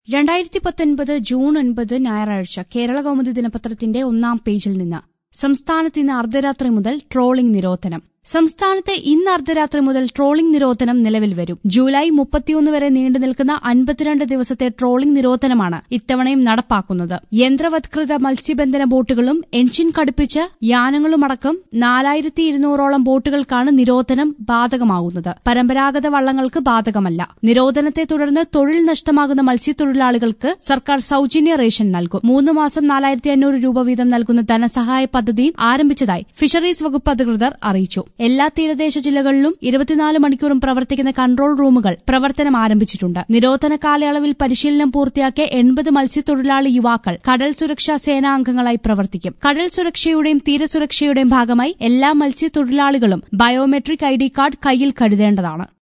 രണ്ടായിരത്തി പത്തൊൻപത് ജൂൺ ഒൻപത് ഞായറാഴ്ച കേരള കൗമുദി ദിനപത്രത്തിന്റെ ഒന്നാം പേജിൽ നിന്ന് സംസ്ഥാനത്ത് ഇന്ന് അർദ്ധരാത്രി മുതൽ ട്രോളിംഗ് നിരോധനം സംസ്ഥാനത്ത് ഇന്ന് അർദ്ധരാത്രി മുതൽ ട്രോളിംഗ് നിരോധനം നിലവിൽ വരും ജൂലൈ മുപ്പത്തിയൊന്ന് വരെ നീണ്ടു നിൽക്കുന്ന അൻപത്തിരണ്ട് ദിവസത്തെ ട്രോളിംഗ് നിരോധനമാണ് ഇത്തവണയും നടപ്പാക്കുന്നത് യന്ത്രവത്കൃത മത്സ്യബന്ധന ബോട്ടുകളും എഞ്ചിൻ ഘടിപ്പിച്ച യാനങ്ങളുമടക്കം നാലായിരത്തി ഇരുന്നൂറോളം ബോട്ടുകൾക്കാണ് നിരോധനം ബാധകമാകുന്നത് പരമ്പരാഗത വള്ളങ്ങൾക്ക് ബാധകമല്ല നിരോധനത്തെ തുടർന്ന് തൊഴിൽ നഷ്ടമാകുന്ന മത്സ്യത്തൊഴിലാളികൾക്ക് സർക്കാർ സൌജന്യ റേഷൻ നൽകും മൂന്ന് മാസം നാലായിരത്തി അഞ്ഞൂറ് രൂപ വീതം നൽകുന്ന ധനസഹായ പദ്ധതിയും ആരംഭിച്ചതായി ഫിഷറീസ് വകുപ്പ് അധികൃതർ അറിയിച്ചു എല്ലാ തീരദേശ ജില്ലകളിലും ഇരുപത്തിനാല് മണിക്കൂറും പ്രവർത്തിക്കുന്ന കൺട്രോൾ റൂമുകൾ പ്രവർത്തനം ആരംഭിച്ചിട്ടുണ്ട് നിരോധന കാലയളവിൽ പരിശീലനം പൂർത്തിയാക്കിയ എൺപത് മത്സ്യത്തൊഴിലാളി യുവാക്കൾ കടൽ സുരക്ഷാ സേനാംഗങ്ങളായി പ്രവർത്തിക്കും കടൽ സുരക്ഷയുടെയും തീരസുരക്ഷയുടെയും ഭാഗമായി എല്ലാ മത്സ്യത്തൊഴിലാളികളും ബയോമെട്രിക് ഐ ഡി കാർഡ് കയ്യിൽ കരുതേണ്ടതാണ്